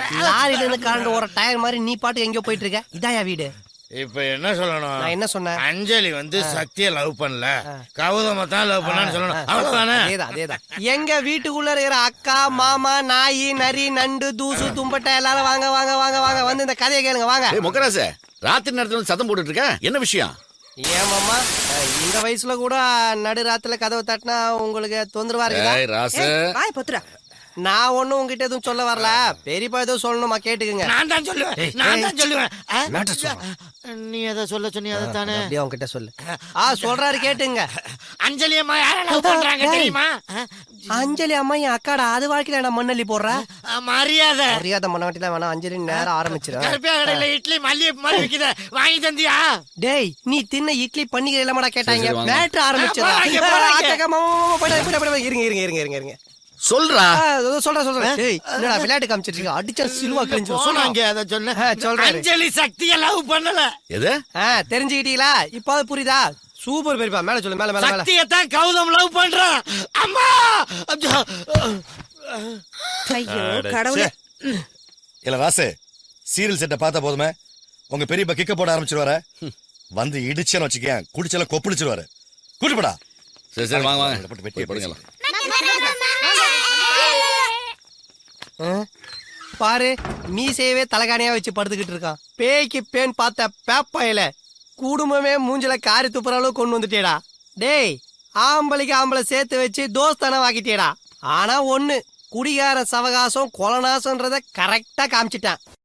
லாரில இருந்து கரண்ட் ஒரு டயர் மாதிரி நீ பாட்டு எங்கேயோ போயிட்டு இருக்க இதாயா வீடு இப்ப என்ன சொல்லணும் நான் என்ன சொன்னேன் அஞ்சலி வந்து சக்தியை லவ் பண்ணல கௌதம தான் லவ் பண்ணான்னு சொல்லணும் அவ்வளவுதானே அதேதான் அதேதான் எங்க வீட்டுக்குள்ள இருக்கிற அக்கா மாமா நாய் நரி நண்டு தூசு தும்பட்டை எல்லாரும் வாங்க வாங்க வாங்க வாங்க வந்து இந்த கதையை கேளுங்க வாங்க ஏய் முக்கராச ராத்திரி நேரத்துல வந்து சத்தம் போட்டுட்டு இருக்க என்ன விஷயம் ஏன் மாமா அஹ், இந்த வயசுல கூட நடு ராத்துல கதவை தட்டினா உங்களுக்கு தொந்தரவா இருக்குதா ஏய் ராச வாய் பொத்துடா நான் ஒண்ணும் உங்ககிட்ட எதுவும் சொல்ல வரல பெரியப்பா எதுவும் சொல்லணுமா கேட்டுக்குங்க நான் தான் சொல்லுவேன் நான் தான் சொல்லுவேன் ஆ? மேட்டர் சொல்றேன். நீ எதை சொல்ல சொன்னி அதை தானே அப்படியே உங்ககிட்ட சொல்லு ஆ சொல்றாரு கேட்டுங்க அஞ்சலி அம்மா யார லவ் பண்றாங்க டேய். தெரியுமா ஆ? அஞ்சலி அம்மா என் அக்காடா அது வாழ்க்கையில நான் மண்ணள்ளி போடுறா ஆ, மரியாதை மரியாதை பண்ண வேண்டியதான் வேணாம் அஞ்சலி நேரம் ஆரம்பிச்சிடும் கருப்பியா கடையில இட்லி மல்லிகை மாதிரி விக்குத வாங்கி தந்தியா டேய் நீ தின்ன இட்லி பன்னிக்கை இல்லமாடா கேட்டாங்க சரி, வாங்க. மேட்ரு ஆரம்பிச்சிடும் போறாங்க, போறாங்க. இருங்க இருங்க இருங்க இருங்க இருங்க சொல்றா ஆ, இதோ சொல்றேன் சொல்றேன் டேய் என்னடா விளையாட்டு காமிச்சிட்டு இருக்க அடிச்சா சிலுவா கிழிஞ்சு போனாங்க அத சொன்ன ஆ, சொல்றாரு. அஞ்சலி சக்திய லவ் பண்ணல எது ஆ தெரிஞ்சுக்கிட்டீங்களா இப்போ புரியுதா சூப்பர் பெரியப்பா மேல சொல்லு மேல மேல மேல சக்திய தான் கௌதம் லவ் பண்றான் அம்மா அச்சோ. ஐயோ கடவுளே இல்ல வாசு சீரியல் செட்டை பார்த்தா போதுமே உங்க பெரியப்பா கிக்க போட ஆரம்பிச்சிருவாரு வந்து இடிச்சேன்னு வச்சுக்கேன் குடிச்செல்லாம் கொப்பளிச்சிருவாரு கூட்டுப்படா சரி சரி வாங்க வாங்க போட்டு வெட்டி போய் படுங்கலாம் ஆ? பாரு மீசையவே தலகாணியா வச்சு படுத்துக்கிட்டு இருக்கான் பேய்க்கு பேன் பார்த்த பேப்பாயில குடும்பமே மூஞ்சில காரி துப்புற அளவு கொண்டு வந்துட்டேடா டேய் ஆம்பளைக்கு ஆம்பளை சேர்த்து வச்சு தோஸ்தானம் ஆக்கிட்டேடா ஆனா ஒண்ணு குடிகார சவகாசம் கொலநாசன்றத கரெக்டா காமிச்சிட்டான்